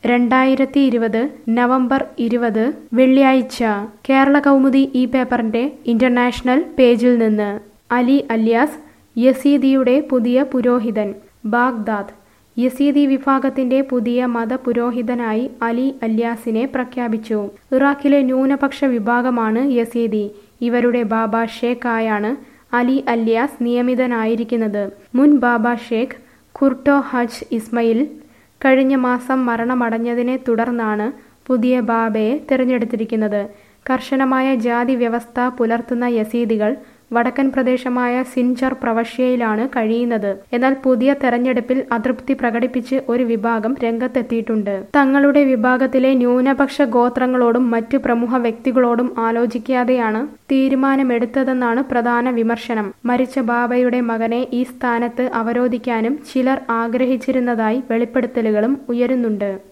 രണ്ടായിരത്തി ഇരുപത് നവംബർ ഇരുപത് വെള്ളിയാഴ്ച കേരള കൗമുദി ഈ പേപ്പറിന്റെ ഇന്റർനാഷണൽ പേജിൽ നിന്ന് അലി അലിയാസ് യസീദിയുടെ പുതിയ പുരോഹിതൻ ബാഗ്ദാദ് യസീദി വിഭാഗത്തിന്റെ പുതിയ മതപുരോഹിതനായി അലി അല്യാസിനെ പ്രഖ്യാപിച്ചു ഇറാഖിലെ ന്യൂനപക്ഷ വിഭാഗമാണ് യസീദി ഇവരുടെ ബാബ ഷേഖ് ആയാണ് അലി അല്യാസ് നിയമിതനായിരിക്കുന്നത് മുൻ ബാബ ഷേഖ് ഖുർട്ടോ ഹജ് ഇസ്മയിൽ കഴിഞ്ഞ മാസം മരണമടഞ്ഞതിനെ തുടർന്നാണ് പുതിയ ബാബയെ തിരഞ്ഞെടുത്തിരിക്കുന്നത് കർശനമായ ജാതി വ്യവസ്ഥ പുലർത്തുന്ന യസീദികൾ വടക്കൻ പ്രദേശമായ സിൻജർ പ്രവശ്യയിലാണ് കഴിയുന്നത് എന്നാൽ പുതിയ തെരഞ്ഞെടുപ്പിൽ അതൃപ്തി പ്രകടിപ്പിച്ച് ഒരു വിഭാഗം രംഗത്തെത്തിയിട്ടുണ്ട് തങ്ങളുടെ വിഭാഗത്തിലെ ന്യൂനപക്ഷ ഗോത്രങ്ങളോടും മറ്റു പ്രമുഖ വ്യക്തികളോടും ആലോചിക്കാതെയാണ് തീരുമാനമെടുത്തതെന്നാണ് പ്രധാന വിമർശനം മരിച്ച ബാബയുടെ മകനെ ഈ സ്ഥാനത്ത് അവരോധിക്കാനും ചിലർ ആഗ്രഹിച്ചിരുന്നതായി വെളിപ്പെടുത്തലുകളും ഉയരുന്നുണ്ട്